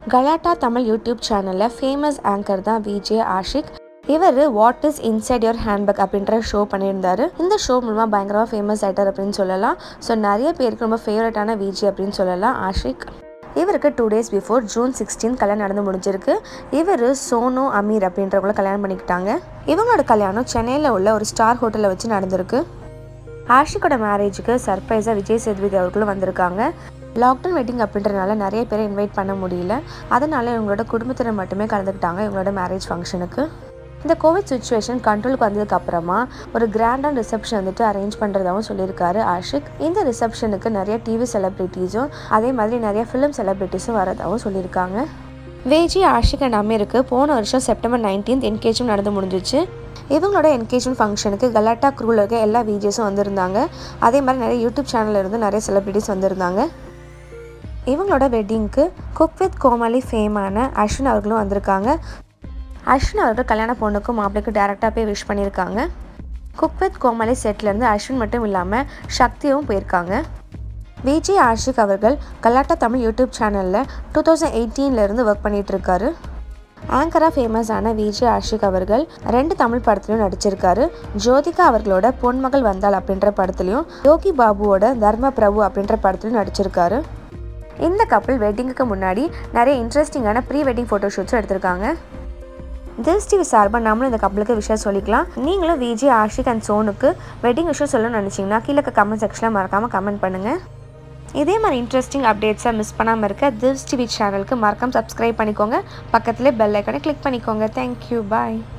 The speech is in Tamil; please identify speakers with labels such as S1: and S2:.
S1: கலாட்டா தமிழ் யூடியூப் சேனலில் ஃபேமஸ் ஆங்கர் தான் விஜே ஆஷிக் இவர் what is inside your handbag அப்படின்ற ஷோ பண்ணியிருந்தாரு இந்த ஷோ மூலமாக பயங்கரமாக ஃபேமஸ் ஆயிட்டார் அப்படின்னு சொல்லலாம் ஸோ நிறைய பேருக்கு ரொம்ப ஃபேவரட்டான விஜே அப்படின்னு சொல்லலாம் ஆஷிக் இவருக்கு two days before June sixteen கல்யாணம் நடந்து முடிஞ்சிருக்கு இவர் சோனு அமீர் அப்படின்றவங்கள கல்யாணம் பண்ணிக்கிட்டாங்க இவங்களோட கல்யாணம் சென்னையில் உள்ள ஒரு ஸ்டார் ஹோட்டலில் வச்சு நடந்திருக்கு ஆஷிக்கோட மேரேஜுக்கு சர்ப்ரைஸாக விஜய் சேதுபதி அவர்களும் வந்திருக்காங்க லாக்டவுன் வெட்டிங் அப்படின்றனால நிறைய பேரை இன்வைட் பண்ண முடியல அதனால இவங்களோட குடும்பத்தினர் மட்டுமே கலந்துக்கிட்டாங்க இவங்களோட மேரேஜ் ஃபங்க்ஷனுக்கு இந்த கோவிட் சுச்சுவேஷன் கண்ட்ரோலுக்கு வந்ததுக்கு அப்புறமா ஒரு கிராண்டான ரிசப்ஷன் வந்துட்டு அரேஞ்ச் பண்ணுறதாகவும் சொல்லியிருக்காரு ஆஷிக் இந்த ரிசப்ஷனுக்கு நிறைய டிவி செலிப்ரிட்டிஸும் அதே மாதிரி நிறைய ஃபிலிம் செலிப்ரிட்டிஸும் வரதாகவும் சொல்லியிருக்காங்க வேஜி ஆஷிக் அண்ட் அமீருக்கு போன வருஷம் செப்டம்பர் நைன்டீன்த் என்கேஜ்மெண்ட் நடந்து முடிஞ்சிச்சு இவங்களோட என்கேஜ்மெண்ட் ஃபங்க்ஷனுக்கு கலாட்டா க்ரூவில் இருக்க எல்லா விஜேஸும் வந்திருந்தாங்க அதே மாதிரி நிறைய யூடியூப் சேனலில் இருந்து நிறைய செலிப்ரிட்டிஸ் வந்திருந்தாங்க இவங்களோட வெட்டிங்க்கு குக் வித் கோமாளி ஃபேமான அஸ்வின் அவர்களும் வந்திருக்காங்க அஸ்வின் அவர்கள் கல்யாண பொண்ணுக்கும் மாப்பிள்ளைக்கும் டேரெக்டாக போய் விஷ் பண்ணியிருக்காங்க குக் வித் கோமாளி செட்லேருந்து அஸ்வின் மட்டும் இல்லாமல் சக்தியும் போயிருக்காங்க விஜய் ஆஷிக் அவர்கள் கலாட்டா தமிழ் யூடியூப் சேனலில் டூ தௌசண்ட் எயிட்டீன்லேருந்து ஒர்க் பண்ணிகிட்ருக்காரு ஆங்கராக ஃபேமஸான விஜய் ஆஷிக் அவர்கள் ரெண்டு தமிழ் படத்துலையும் நடிச்சிருக்காரு ஜோதிகா அவர்களோட பொன்மகள் வந்தாள் அப்படின்ற படத்துலையும் யோகி பாபுவோட தர்ம பிரபு அப்படின்ற படத்துலையும் நடிச்சிருக்காரு இந்த கப்பல் வெட்டிங்குக்கு முன்னாடி நிறைய இன்ட்ரெஸ்டிங்கான ப்ரீ வெட்டிங் ஃபோட்டோ ஷூட்ஸும் எடுத்திருக்காங்க திஸ் டிவி சார்பாக நம்மளும் இந்த கப்பலுக்கு விஷயம் சொல்லிக்கலாம் நீங்களும் விஜய் ஆஷிக் அண்ட் சோனுக்கு வெட்டிங் விஷயம் சொல்லணும்னு நினச்சிங்கன்னா கீழே கமெண்ட் செக்ஷனில் மறக்காமல் கமெண்ட் பண்ணுங்கள் இதே மாதிரி இன்ட்ரெஸ்டிங் அப்டேட்ஸை மிஸ் பண்ணாமல் இருக்க திஸ் டிவி சேனலுக்கு மறக்காம சப்ஸ்கிரைப் பண்ணிக்கோங்க பக்கத்துலேயே பெல் ஐக்கானை கிளிக் பண்ணிக்கோங்க தேங்க்யூ பாய்